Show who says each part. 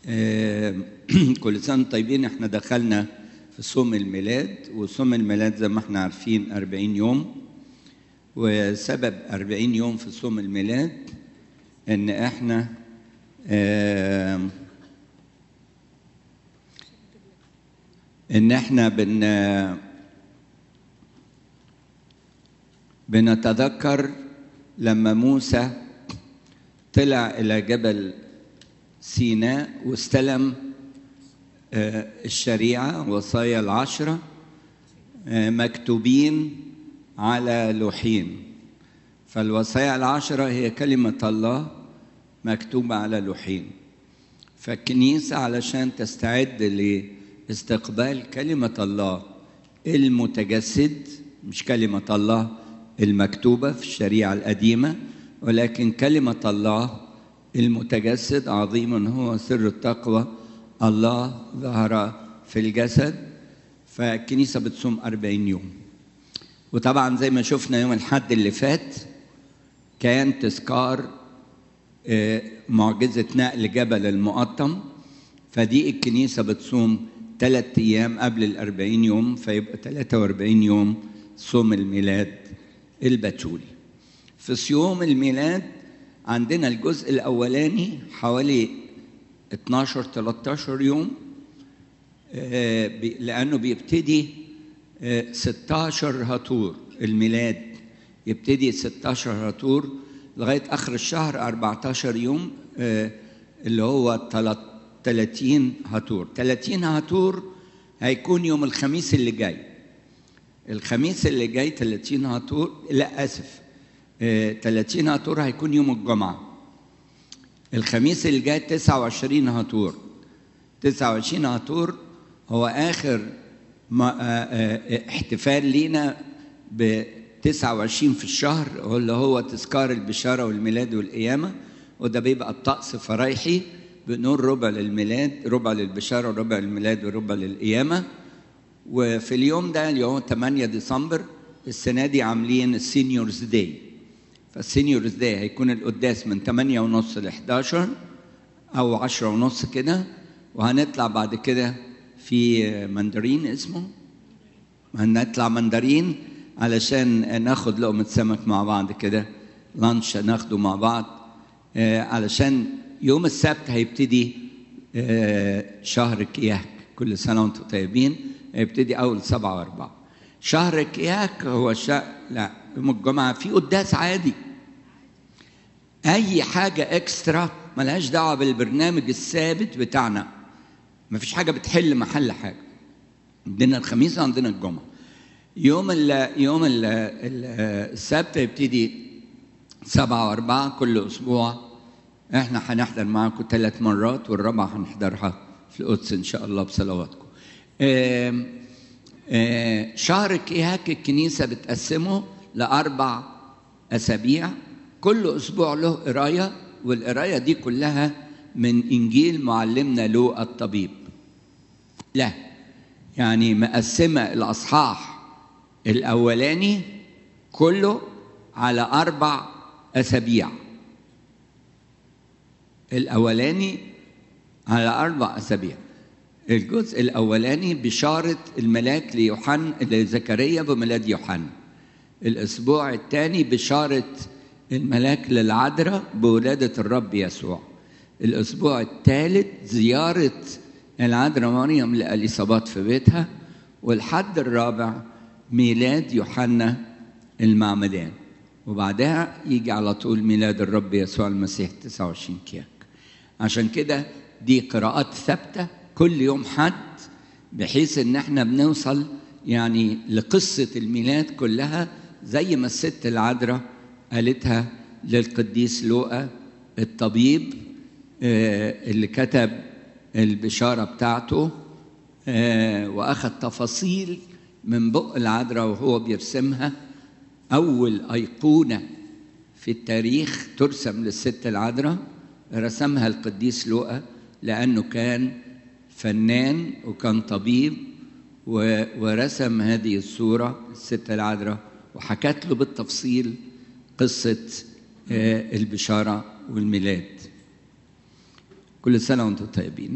Speaker 1: آه، كل سنة وانتم طيبين احنا دخلنا في صوم الميلاد وصوم الميلاد زي ما احنا عارفين 40 يوم وسبب 40 يوم في صوم الميلاد ان احنا آه، ان احنا بن بنتذكر لما موسى طلع الى جبل سيناء واستلم آه، الشريعه وصايا العشره آه، مكتوبين على لوحين فالوصايا العشره هي كلمه الله مكتوبه على لوحين فالكنيسه علشان تستعد لاستقبال كلمه الله المتجسد مش كلمه الله المكتوبه في الشريعه القديمه ولكن كلمه الله المتجسد عظيم هو سر التقوى الله ظهر في الجسد فالكنيسة بتصوم أربعين يوم وطبعا زي ما شفنا يوم الحد اللي فات كان تذكار آه، معجزة نقل جبل المقطم فدي الكنيسة بتصوم ثلاثة أيام قبل الأربعين يوم فيبقى 43 يوم صوم الميلاد البتولي في صيام الميلاد عندنا الجزء الأولاني حوالي 12 13 يوم آه، بي- لأنه بيبتدي آه، 16 هطور الميلاد يبتدي 16 هطور لغاية آخر الشهر 14 يوم آه، اللي هو تلات- 30 هطور 30 هطور هيكون يوم الخميس اللي جاي الخميس اللي جاي 30 هطور لا اسف آه، 30 هطور هيكون يوم الجمعه الخميس اللي جاي 29 هطور 29 هطور هو اخر ما آه، آه، احتفال لينا ب 29 في الشهر اللي هو تذكار البشاره والميلاد والقيامه وده بيبقى الطقس فرايحي بنقول ربع للميلاد ربع للبشاره وربع للميلاد وربع للقيامه وفي اليوم ده اليوم 8 ديسمبر السنه دي عاملين السينيورز داي فالسينيورز داي هيكون القداس من 8 ونص ل 11 او 10 ونص كده وهنطلع بعد كده في مندرين اسمه هنطلع مندرين علشان ناخد لقمة سمك مع بعض كده لانش ناخده مع بعض آه، علشان يوم السبت هيبتدي آه، شهر كياك كل سنة وانتم طيبين هيبتدي أول سبعة وأربعة شهر كياك هو شهر لا يوم الجمعة في قداس عادي أي حاجة إكسترا ملهاش دعوة بالبرنامج الثابت بتاعنا مفيش حاجة بتحل محل حاجة عندنا الخميس وعندنا الجمعة يوم ال يوم ال السبت يبتدي سبعة وأربعة كل أسبوع إحنا هنحضر معاكم ثلاث مرات والرابعة هنحضرها في القدس إن شاء الله بصلواتكم. آم، آه، شهر كيهاك الكنيسة بتقسمه لأربع أسابيع كل أسبوع له قراية والقراية دي كلها من إنجيل معلمنا لوقا الطبيب. لا يعني مقسمة الأصحاح الأولاني كله على أربع أسابيع الأولاني على أربع أسابيع الجزء الأولاني بشارة الملاك ليوحنا لزكريا بميلاد يوحنا الأسبوع الثاني بشارة الملاك للعذراء بولادة الرب يسوع الأسبوع الثالث زيارة العذراء مريم لأليصابات في بيتها والحد الرابع ميلاد يوحنا المعمدان وبعدها يجي على طول ميلاد الرب يسوع المسيح 29 كياك عشان كده دي قراءات ثابتة كل يوم حد بحيث ان احنا بنوصل يعني لقصة الميلاد كلها زي ما الست العذراء قالتها للقديس لوقا الطبيب آه، اللي كتب البشارة بتاعته آه، وأخذ تفاصيل من بق العذراء وهو بيرسمها أول أيقونة في التاريخ ترسم للست العذراء رسمها القديس لوقا لأنه كان فنان وكان طبيب و- ورسم هذه الصورة الست العذراء وحكت له بالتفصيل قصة آه، البشارة والميلاد كل سنة وانتم طيبين